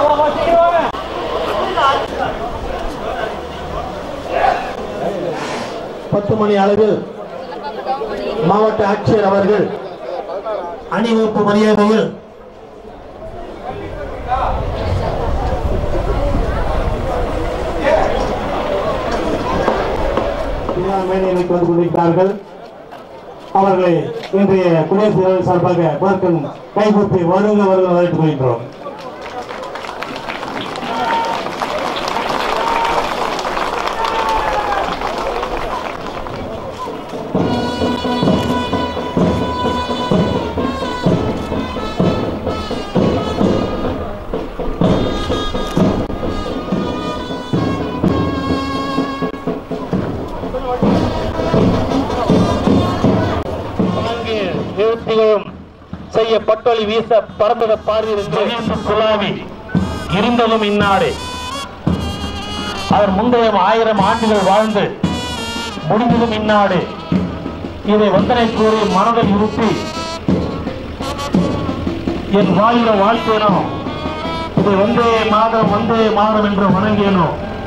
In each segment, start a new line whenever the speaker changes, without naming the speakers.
பத்து மணி அளவில் மாவட்ட ஆட்சியர் அவர்கள் அணிவகுப்பு மரியாதையில் மேடைகளுக்கு வந்து கொண்டிருக்கிறார்கள் அவர்களை இன்றைய குடியரசுத் தலைவர் சார்பாக வணக்கம் கைகூப்பி வருங்க வருங்க வரவேற்றுக் கொள்கின்றோம்
அங்கே நிறுத்திகளும் செய்ய பட்டொலி வீச பறந்தத பாரீர் என்று குலாவி இருந்ததும் இந்நாடு அவர் முந்தைய ஆயிரம் ஆண்டுகள் வாழ்ந்து முடிந்ததும் இந்நாடு இதை வந்தனை கூறி மனதில் இருத்தி என் வாழ்கிற வாழ்க்கையனோ இதை வந்தே மாதம் வந்தே மாதம் என்று வணங்கியனோ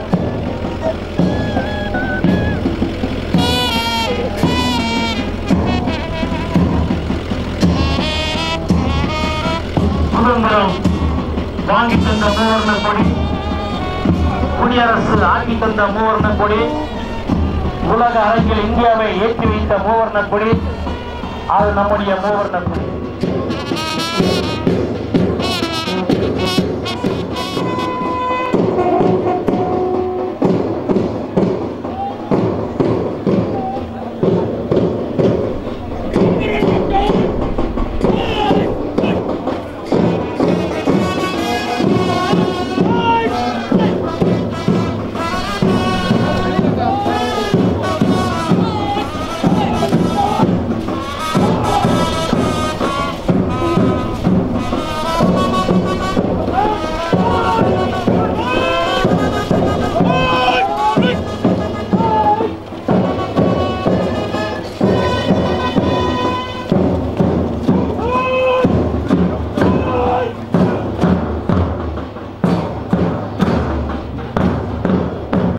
சுதந்திரம் வாங்கி தந்த மூவர்ண கொடி குடியரசு ஆக்கி தந்த மூவர்ண கொடி உலக அரங்கில் இந்தியாவை ஏற்றி வைத்த மூவர்ண கொடி அது நம்முடைய மூவர்ண கொடி